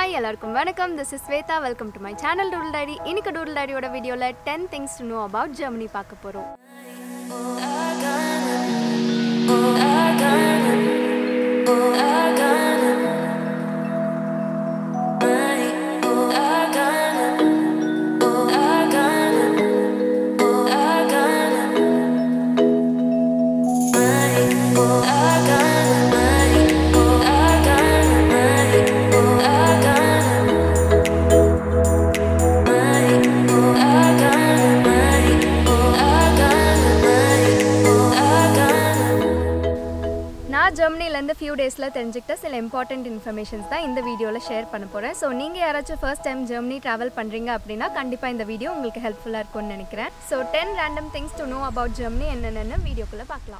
hi எல்லாருக்கும் வணக்கம் this is Shweta welcome to my channel tool diary இன்னைக்கு டூல் டைரியோட வீடியோவில் ten things to know about Germany பார்க்க போகிறோம் நான் ஜெர்மனிலேருந்து ஃபியூ டேஸில் தெரிஞ்சுக்கிட்ட சில இம்பார்ட்டண்ட் இன்ஃபர்மேஷன்ஸ் தான் இந்த வீடியோவில் ஷேர் பண்ண போகிறேன் ஸோ நீங்கள் யாராச்சும் ஃபர்ஸ்ட் டைம் ஜெர்மனி ட்ராவல் பண்ணுறீங்க அப்படின்னா கண்டிப்பாக இந்த வீடியோ உங்களுக்கு ஹெல்ப்ஃபுல்லாக இருக்கும்னு நினைக்கிறேன் so ten random things to know about Germany என்னென்னு வீடியோக்குள்ளே பார்க்கலாம்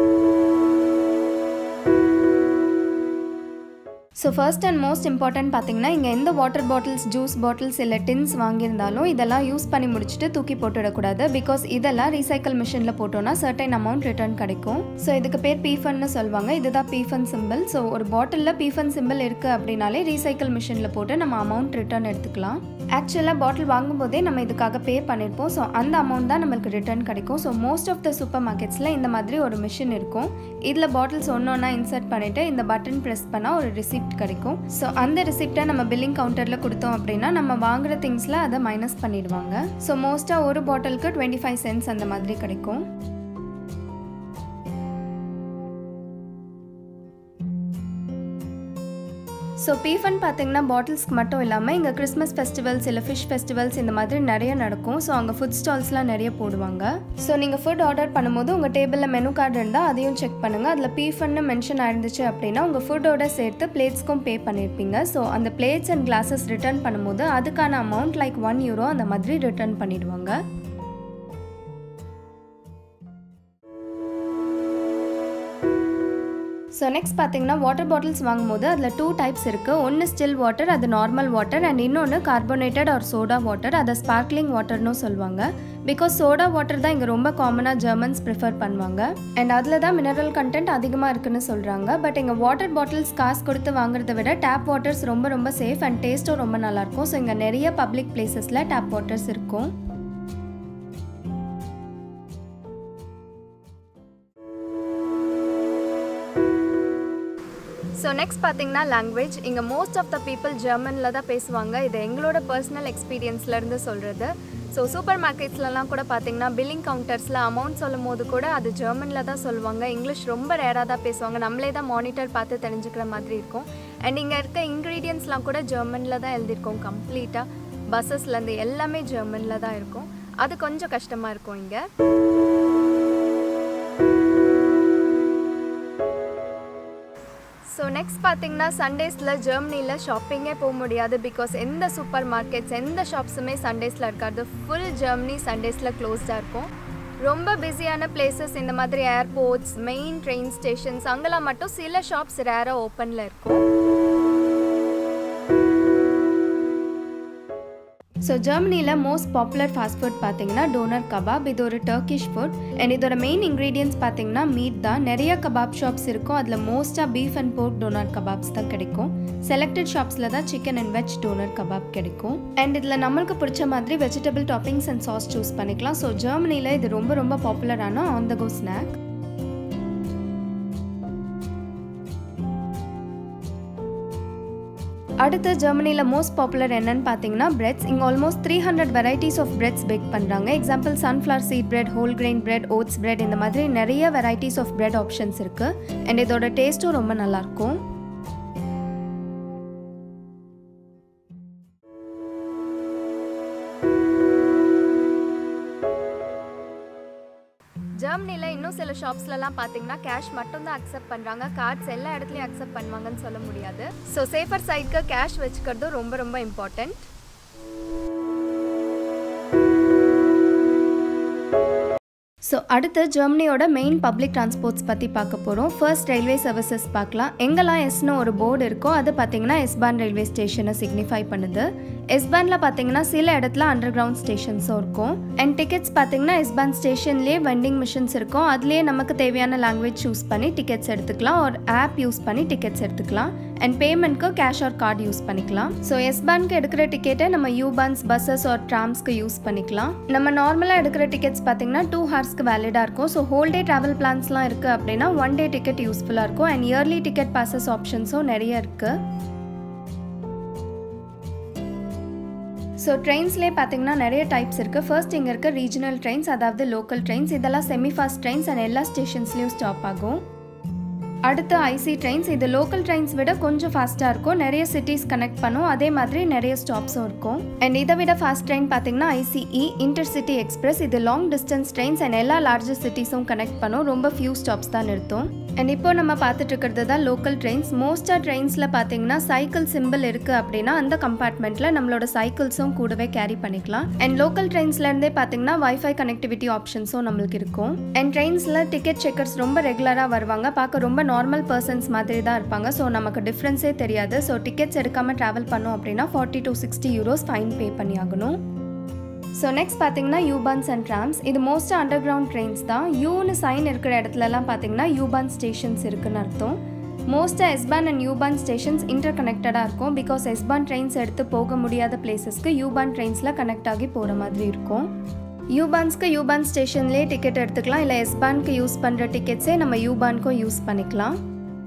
so first and most important பார்த்தீங்கன்னா இங்கே எந்த வாட்டர் பாட்டில்ஸ் ஜூஸ் பாட்டில்ஸ் இல்லை டின்ஸ் வாங்கியிருந்தாலும் இதெல்லாம் யூஸ் பண்ணி முடிச்சுட்டு தூக்கி போட்டுவிடக்கூடாது பிகாஸ் இதெல்லாம் ரீசைக்கிள் மிஷினில் போட்டோன்னா சர்டைன் அமௌண்ட் ரிட்டர்ன் கிடைக்கும் ஸோ இதுக்கு பேர் பீஃபன்னு சொல்லுவாங்க இதுதான் பீஃபன் சிம்பிள் ஸோ ஒரு பாட்டிலில் பீஃபன் சிம்பிள் இருக்குது அப்படின்னாலே ரீசைக்கிள் மிஷினில் போட்டு நம்ம அமௌண்ட் ரிட்டர்ன் எடுத்துக்கலாம் ஆக்சுவலாக பாட்டில் வாங்கும்போதே நம்ம இதுக்காக பே பண்ணியிருப்போம் ஸோ அந்த அமௌண்ட் தான் நம்மளுக்கு ரிட்டர்ன் கிடைக்கும் so most of the super மார்க்கெட்ஸில் இந்த மாதிரி ஒரு மிஷின் இருக்கும் இதில் பாட்டில்ஸ் ஒன்று ஒன்றா இன்சர்ட் பண்ணிவிட்டு இந்த பட்டன் ப்ரெஸ் பண்ணால் ஒரு ரிசிப்ட் கிடைக்கும் ஸோ அந்த ரிசிப்டை நம்ம பில்லிங் கவுண்டரில் கொடுத்தோம் அப்படின்னா நம்ம வாங்குற திங்ஸில் அதை மைனஸ் பண்ணிடுவாங்க ஸோ மோஸ்ட்டாக ஒரு பாட்டிலுக்கு டுவெண்ட்டி ஃபைவ் சென்ட்ஸ் அந்த மாதிரி கிடைக்கும் ஸோ பீஃபன் பார்த்தீங்கன்னா பாட்டில்ஸ்க்கு மட்டும் இல்லாமல் இங்கே கிறிஸ்மஸ் ஃபெஸ்டிவல்ஸ் இல்லை ஃபிஷ் ஃபெஸ்டிவல்ஸ் இந்த மாதிரி நிறைய நடக்கும் ஸோ அங்கே ஃபுட் ஸ்டால்ஸ்லாம் நிறைய போடுவாங்க ஸோ நீங்கள் ஃபுட் ஆர்டர் பண்ணும்போது உங்கள் டேபிளில் மெனு கார்டு இருந்தால் அதையும் செக் பண்ணுங்கள் அதில் பீஃபன்னு மென்ஷன் ஆயிருந்துச்சு அப்படின்னா உங்கள் ஃபுட்டோட சேர்த்து பிளேட்ஸ்க்கும் பே பண்ணியிருப்பீங்க ஸோ அந்த பிளேட்ஸ் அண்ட் கிளாஸஸ் ரிட்டர்ன் பண்ணும்போது அதுக்கான அமௌண்ட் லைக் ஒன் யூரோ அந்த மாதிரி ரிட்டர்ன் பண்ணிடுவாங்க ஸோ நெக்ஸ்ட் பார்த்தீங்கன்னா வாட்டர் பாட்டில்ஸ் வாங்கும்போது அதில் டூ டைப்ஸ் இருக்குது ஒன்று ஸ்டில் வாட்டர் அது நார்மல் வாட்டர் அண்ட் இன்னொன்று கார்போனேட்டட் ஆர் சோடா வாட்டர் அதை ஸ்பார்க்லிங் வாட்டர்னு சொல்லுவாங்க பிகாஸ் சோடா வாட்டர் தான் இங்கே ரொம்ப காமனாக ஜெர்மன்ஸ் ப்ரிஃபர் பண்ணுவாங்க அண்ட் அதில் தான் மினரல் கண்டென்ட் அதிகமாக இருக்குன்னு சொல்கிறாங்க பட் இங்கே வாட்டர் பாட்டில்ஸ் காசு கொடுத்து வாங்குறத விட டேப் வாட்டர்ஸ் ரொம்ப ரொம்ப சேஃப் அண்ட் டேஸ்ட்டும் ரொம்ப நல்லாயிருக்கும் ஸோ இங்கே நிறைய பப்ளிக் பிளேசஸில் டேப் வாட்டர்ஸ் இருக்கும் ஸோ நெக்ஸ்ட் பார்த்தீங்கன்னா லாங்குவேஜ் இங்கே மோஸ்ட் ஆஃப் த பீப்புள் ஜெர்மனில் தான் பேசுவாங்க இது எங்களோட பர்சனல் எக்ஸ்பீரியன்ஸ்லேருந்து சொல்கிறது ஸோ சூப்பர் மார்க்கெட்ஸ்லலாம் கூட பார்த்தீங்கன்னா பில்லிங் கவுண்டர்ஸில் அமௌண்ட் சொல்லும் போது கூட அது ஜெர்மனில் தான் சொல்லுவாங்க இங்கிலீஷ் ரொம்ப ரேராக தான் பேசுவாங்க நம்மளே தான் மானிட்டர் பார்த்து தெரிஞ்சுக்கிற மாதிரி இருக்கும் அண்ட் இங்கே இருக்க இன்க்ரீடியன்ஸ்லாம் கூட ஜெர்மனில் தான் எழுதியிருக்கோம் கம்ப்ளீட்டாக பஸ்ஸஸ்லேருந்து எல்லாமே ஜெர்மனில் தான் இருக்கும் அது கொஞ்சம் கஷ்டமாக இருக்கும் இங்கே ஸோ நெக்ஸ்ட் பார்த்தீங்கன்னா சண்டேஸில் ஜெர்மனியில் ஷாப்பிங்கே போக முடியாது பிகாஸ் எந்த சூப்பர் மார்க்கெட்ஸ் எந்த ஷாப்ஸுமே சண்டேஸில் இருக்காது ஃபுல் ஜெர்மனி சண்டேஸில் க்ளோஸ்டாக இருக்கும் ரொம்ப பிஸியான பிளேசஸ் இந்த மாதிரி ஏர்போர்ட்ஸ் மெயின் ட்ரெயின் ஸ்டேஷன்ஸ் அங்கெல்லாம் மட்டும் சில ஷாப்ஸ் ரேராக ஓப்பனில் இருக்கும் ஸோ ஜெர்மனியில் மோஸ்ட் பாப்புலர் ஃபாஸ்ட் ஃபுட் பார்த்தீங்கன்னா டோனர் கபாப் இது ஒரு டர்க்கிஷ் ஃபுட் அண்ட் இதோட மெயின் இன்க்ரீடியன்ஸ் பார்த்தீங்கன்னா மீட் தான் நிறைய கபாப் ஷாப்ஸ் இருக்கும் அதில் மோஸ்ட்டாக beef and pork doner kebabs தான் கிடைக்கும் செலக்டட் ஷாப்ஸில் தான் chicken and veg doner kebab கிடைக்கும் அண்ட் இதில் நம்மளுக்கு பிடிச்ச மாதிரி vegetable toppings and sauce choose பண்ணிக்கலாம் ஸோ ஜெர்மனியில் இது ரொம்ப ரொம்ப பாப்புலரான ஆன் த கோ ஸ்நாக் அடுத்து ஜெர்மனியில் மோஸ்ட் பாப்புலர் என்னன்னு பார்த்தீங்கன்னா பிரெட்ஸ் இங்கே almost three hundred varieties of breads bake பண்ணுறாங்க example sunflower seed bread whole grain bread oats bread இந்த மாதிரி நிறைய வெரைட்டிஸ் ஆஃப் பிரெட் ஆப்ஷன்ஸ் இருக்குது அண்ட் இதோட டேஸ்ட்டும் ரொம்ப நல்லாயிருக்கும் ஜெர்மனியில் இன்னும் சில ஷாப்ஸ்லலாம் பார்த்தீங்கன்னா கேஷ் மட்டும் தான் அக்செப்ட் பண்ணுறாங்க கார்ட்ஸ் எல்லா இடத்துலையும் அக்செப்ட் பண்ணுவாங்கன்னு சொல்ல முடியாது ஸோ சேஃபர் சைட்க்கு கேஷ் வச்சுக்கிறதும் ரொம்ப ரொம்ப இம்பார்ட்டண்ட் ஸோ அடுத்து ஜெர்மனியோட மெயின் பப்ளிக் டிரான்ஸ்போர்ட்ஸ் பற்றி பார்க்க போகிறோம் ஃபர்ஸ்ட் ரயில்வே சர்வீசஸ் பார்க்கலாம் எங்கெல்லாம் எஸ்னு ஒரு போர்டு இருக்கோ அது பார்த்தீங்கன்னா எஸ்பான் ரயில்வே ஸ்டேஷனை சிக்னிஃபை பண்ணுது எஸ்பானில் பார்த்தீங்கன்னா சில இடத்துல அண்டர் கிரவுண்ட் ஸ்டேஷன்ஸும் இருக்கும் அண்ட் டிக்கெட்ஸ் பார்த்தீங்கன்னா எஸ்பான் ஸ்டேஷன்லேயே வெண்டிங் மிஷின்ஸ் இருக்கும் அதுலேயே நமக்கு தேவையான லாங்குவேஜ் சூஸ் பண்ணி டிக்கெட்ஸ் எடுத்துக்கலாம் ஒரு ஆப் யூஸ் பண்ணி டிக்கெட்ஸ் எடுத்துக்கலாம் அண்ட் பேமெண்ட்க்கு கேஷ் ஆர் கார்டு யூஸ் பண்ணிக்கலாம் ஸோ எஸ் பேங்க் எடுக்கிற டிக்கெட்டை நம்ம யூ பான்ஸ் பஸ்ஸஸ் ஆர் ட்ராம்ஸ்க்கு யூஸ் பண்ணிக்கலாம் நம்ம நார்மலாக எடுக்கிற டிக்கெட்ஸ் பார்த்தீங்கன்னா டூ ஹவர்ஸ்க்கு வேலிடாக இருக்கும் ஸோ ஹோல் டே ட்ராவல் பிளான்ஸ்லாம் இருக்குது அப்படின்னா ஒன் டே டிக்கெட் யூஸ்ஃபுல்லாக இருக்கும் அண்ட் இயர்லி டிக்கெட் பாசஸ் ஆப்ஷன்ஸும் நிறைய இருக்குது ஸோ ட்ரெயின்ஸ்லேயே பார்த்தீங்கன்னா நிறைய டைப்ஸ் இருக்குது ஃபர்ஸ்ட் இங்கே இருக்க ரீஜனல் ட்ரெயின்ஸ் அதாவது லோக்கல் ட்ரெயின்ஸ் இதெல்லாம் செமி ஃபாஸ்ட் ட்ரெயின்ஸ் அண்ட் எல்லா ஸ்டேஷன்ஸ்லேயும் ஸ்டாப் ஆகும் அடுத்து ஐசி ட்ரெயின்ஸ் இது லோக்கல் ட்ரெயின்ஸ் விட கொஞ்சம் ஃபாஸ்ட்டாக இருக்கும் நிறைய சிட்டிஸ் கனெக்ட் பண்ணும் அதே மாதிரி நிறைய ஸ்டாப்ஸும் இருக்கும் அண்ட் இதை விட ஃபாஸ்ட் ட்ரெயின் பார்த்தீங்கன்னா ஐசிஇ இன்டர்சிட்டி எக்ஸ்பிரஸ் இது லாங் டிஸ்டன்ஸ் ட்ரெயின்ஸ் அண்ட் எல்லா லார்ஜஸ்ட் சிட்டிஸும் கனெக்ட் பண்ணும் ரொம்ப ஃபியூ ஸ்டாப்ஸ் தான் நிறுத்தும் அண்ட் இப்போ நம்ம பார்த்துட்டு இருக்கிறது தான் லோக்கல் ட்ரெயின்ஸ் மோஸ்ட்டாக ட்ரெயின்ஸில் பார்த்தீங்கன்னா சைக்கிள் சிம்பிள் இருக்குது அப்படின்னா அந்த கம்பார்ட்மெண்ட்டில் நம்மளோட சைக்கிள்ஸும் கூடவே கேரி பண்ணிக்கலாம் அண்ட் லோக்கல் ட்ரெயின்ஸ்லேருந்தே பார்த்தீங்கன்னா வைஃபை கனெக்டிவிட்டி ஆப்ஷன்ஸும் நம்மளுக்கு இருக்கும் அண்ட் ட்ரெயின்ஸில் டிக்கெட் செக்கர்ஸ் ரொம்ப ரெகுலராக வருவாங்க பார்க்க ரொம்ப நார்மல் பர்சன்ஸ் மாதிரி தான் இருப்பாங்க ஸோ நமக்கு டிஃப்ரென்ஸே தெரியாது ஸோ டிக்கெட்ஸ் எடுக்காமல் ட்ராவல் பண்ணோம் அப்படின்னா forty to sixty euros fine pay பண்ணி ஆகணும் ஸோ நெக்ஸ்ட் பார்த்தீங்கன்னா யூபான்ஸ் அண்ட் ட்ராம்ஸ் இது மோஸ்ட்டாக அண்டர் கிரவுண்ட் ட்ரெயின்ஸ் தான் யூன்னு சைன் இருக்கிற இடத்துலலாம் பார்த்தீங்கன்னா யூபான் ஸ்டேஷன்ஸ் இருக்குன்னு அர்த்தம் மோஸ்ட்டாக S Bahn and U Bahn stations inter கனெக்டடாக இருக்கும் பிகாஸ் எஸ்பான் ட்ரெயின்ஸ் எடுத்து போக முடியாத பிளேசஸ்க்கு யூபான் ட்ரெயின்ஸில் கனெக்ட் ஆகி போகிற மாதிரி இருக்கும் யூபான்ஸ்க்கு யூபான் ஸ்டேஷன்லேயே டிக்கெட் எடுத்துக்கலாம் இல்லை எஸ்பான்க்கு யூஸ் பண்ணுற டிக்கெட்ஸே நம்ம யூபான்க்கும் யூஸ் பண்ணிக்கலாம்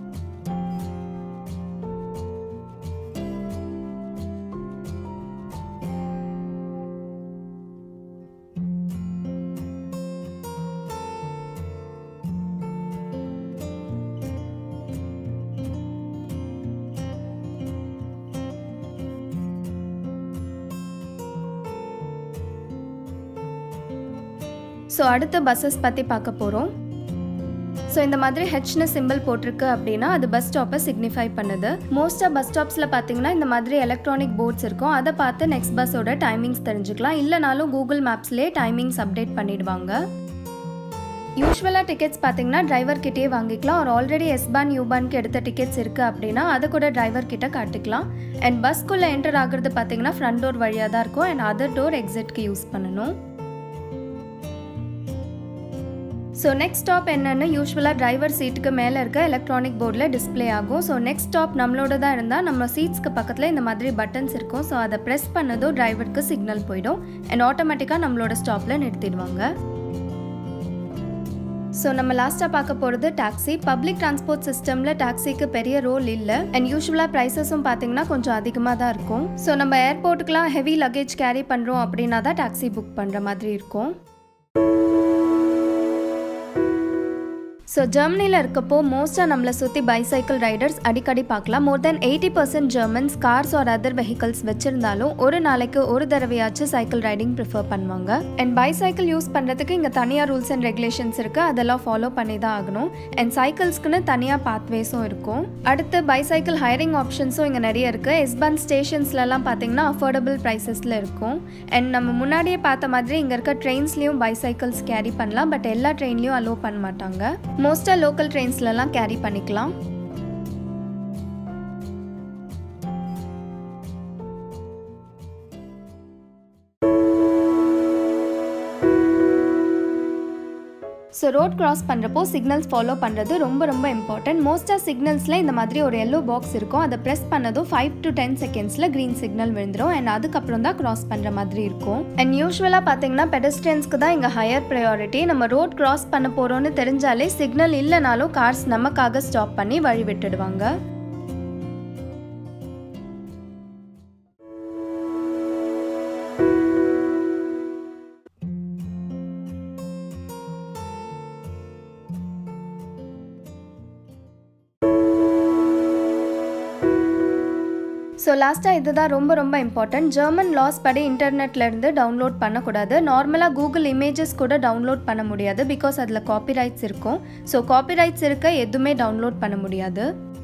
ஸோ அடுத்து பஸ்ஸஸ் பற்றி பார்க்க போகிறோம் ஸோ இந்த மாதிரி ஹெச்னு சிம்பிள் போட்டிருக்கு அப்படின்னா அது பஸ் ஸ்டாப்பை சிக்னிஃபை பண்ணுது மோஸ்ட்டாக பஸ் ஸ்டாப்ஸில் பார்த்தீங்கன்னா இந்த மாதிரி எலக்ட்ரானிக் போர்ட்ஸ் இருக்கும் அதை பார்த்து நெக்ஸ்ட் பஸ்ஸோட டைமிங்ஸ் தெரிஞ்சுக்கலாம் இல்லைனாலும் கூகுள் மேப்ஸ்லேயே டைமிங்ஸ் அப்டேட் பண்ணிடுவாங்க யூஸ்வலாக டிக்கெட்ஸ் பார்த்தீங்கன்னா டிரைவர் கிட்டே வாங்கிக்கலாம் ஒரு ஆல்ரெடி எஸ்பான் யூபான்க்கு எடுத்த டிக்கெட்ஸ் இருக்குது அப்படின்னா அதை கூட டிரைவர் கிட்ட காட்டிக்கலாம் அண்ட் பஸ்க்குள்ளே என்டர் ஆகுறது பார்த்தீங்கன்னா ஃப்ரண்ட் டோர் வழியாக தான் இருக்கும் அண்ட் அதர் டோர் எக்ஸிட்க்கு யூஸ் பண்ணணும் ஸோ நெக்ஸ்ட் ஸ்டாப் என்னன்னு யூஸ்வலாக டிரைவர் சீட்டுக்கு மேலே இருக்க எலக்ட்ரானிக் போர்டில் டிஸ்பிளே ஆகும் ஸோ நெக்ஸ்ட் ஸ்டாப் நம்மளோட தான் இருந்தால் நம்ம சீட்ஸ்க்கு பக்கத்தில் இந்த மாதிரி பட்டன்ஸ் இருக்கும் ஸோ அதை ப்ரெஸ் பண்ணதும் டிரைவருக்கு சிக்னல் போயிடும் அண்ட் ஆட்டோமேட்டிக்காக நம்மளோட ஸ்டாப்பில் நிறுத்திடுவாங்க ஸோ நம்ம லாஸ்ட்டாக பார்க்க போகிறது டாக்ஸி பப்ளிக் டிரான்ஸ்போர்ட் சிஸ்டமில் டாக்ஸிக்கு பெரிய ரோல் இல்லை அண்ட் யூஸ்வலாக ப்ரைஸஸும் பார்த்தீங்கன்னா கொஞ்சம் அதிகமாக தான் இருக்கும் ஸோ நம்ம ஏர்போர்ட்டுக்குலாம் ஹெவி லக்கேஜ் கேரி பண்ணுறோம் அப்படின்னா தான் டாக்ஸி புக் பண்ணுற மாதிரி இருக்கும் ஸோ ஜெர்மனியில் இருக்கப்போ மோஸ்ட்டாக நம்மளை சுற்றி பைசைக்கிள் ரைடர்ஸ் அடிக்கடி பார்க்கலாம் more than eighty percent Germans cars or other vehicles வச்சுருந்தாலும் ஒரு நாளைக்கு ஒரு தடவையாச்சும் சைக்கிள் ரைடிங் ப்ரிஃபர் பண்ணுவாங்க அண்ட் பைசைக்கிள் யூஸ் பண்ணுறதுக்கு இங்கே தனியாக ரூல்ஸ் அண்ட் ரெகுலேஷன்ஸ் இருக்குது அதெல்லாம் ஃபாலோ பண்ணி தான் ஆகணும் அண்ட் சைக்கிள்ஸ்க்குன்னு தனியாக பாத்வேஸும் இருக்கும் அடுத்து பைசைக்கிள் ஹையரிங் ஆப்ஷன்ஸும் இங்கே நிறைய இருக்குது எஸ்பான் ஸ்டேஷன்ஸ்லலாம் பார்த்தீங்கன்னா அஃபோர்டபுள் ப்ரைஸஸில் இருக்கும் அண்ட் நம்ம முன்னாடியே பார்த்த மாதிரி இங்கே இருக்க ட்ரெயின்ஸ்லேயும் பைசைக்கிள்ஸ் கேரி பண்ணலாம் பட் எல்லா ட்ரெயின்லையும் அலோவ் பண்ண மாட்டாங்க மோஸ்ட்டாக லோக்கல் ட்ரெயின்ஸ்லலாம் கேரி பண்ணிக்கலாம் ஸோ ரோட் கிராஸ் பண்ணுறப்போ சிக்னல்ஸ் ஃபாலோ பண்ணுறது ரொம்ப ரொம்ப இம்பார்ட்டன்ட் மோஸ்ட்டாக சிக்னல்ஸில் இந்த மாதிரி ஒரு எல்லோ பாக்ஸ் இருக்கும் அதை ப்ரெஸ் பண்ணதும் ஃபைவ் டு டென் செகண்ட்ஸில் க்ரீன் சிக்னல் விழுந்துடும் அண்ட் அதுக்கப்புறம் தான் கிராஸ் பண்ணுற மாதிரி இருக்கும் அண்ட் யூஸ்வலாக பார்த்தீங்கன்னா பெடஸ்ட்ரியன்ஸ்க்கு தான் இங்கே ஹையர் ப்ரையாரிட்டி நம்ம ரோட் கிராஸ் பண்ண போகிறோன்னு தெரிஞ்சாலே சிக்னல் இல்லைனாலும் கார்ஸ் நமக்காக ஸ்டாப் பண்ணி வழி விட்டுடுவாங்க ஸோ லாஸ்ட்டாக இதுதான் ரொம்ப ரொம்ப இம்பார்ட்டன்ட் ஜெர்மன் லாஸ் படி இன்டர்நெட்லேருந்து டவுன்லோட் பண்ணக்கூடாது நார்மலாக கூகுள் இமேஜஸ் கூட டவுன்லோட் பண்ண முடியாது பிகாஸ் அதில் காப்பிரைட்ஸ் இருக்கும் ஸோ காப்பிரைட்ஸ் இருக்க எதுவுமே டவுன்லோட் பண்ண முடியாது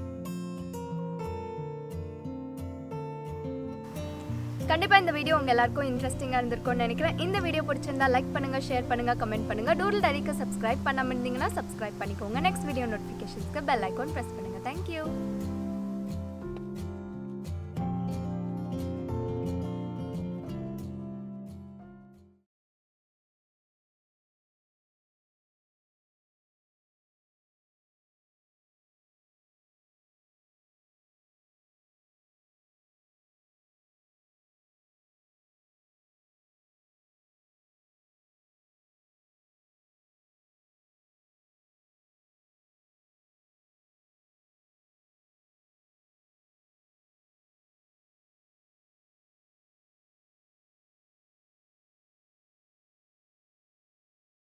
கண்டிப்பாக இந்த வீடியோ உங்கள் எல்லாருக்கும் இன்ட்ரெஸ்டிங்காக இருந்திருக்கும்னு நினைக்கிறேன் இந்த வீடியோ பிடிச்சிருந்தா லைக் பண்ணுங்கள் ஷேர் பண்ணுங்கள் கமெண்ட் பண்ணுங்கள் டூரில் டைரிக்கு சப்ஸ்கிரைப் பண்ணாமல் இருந்தீங்கன்னா சப்ஸ்கிரைப் பண்ணிக்கோங்க நெக்ஸ்ட் வீடியோ நோட்டிஃபிகேஷன்ஸ்க்கு பெல் ஐக்கான் ப்ரெஸ் பண்ணுங்கள் தேங்க்யூ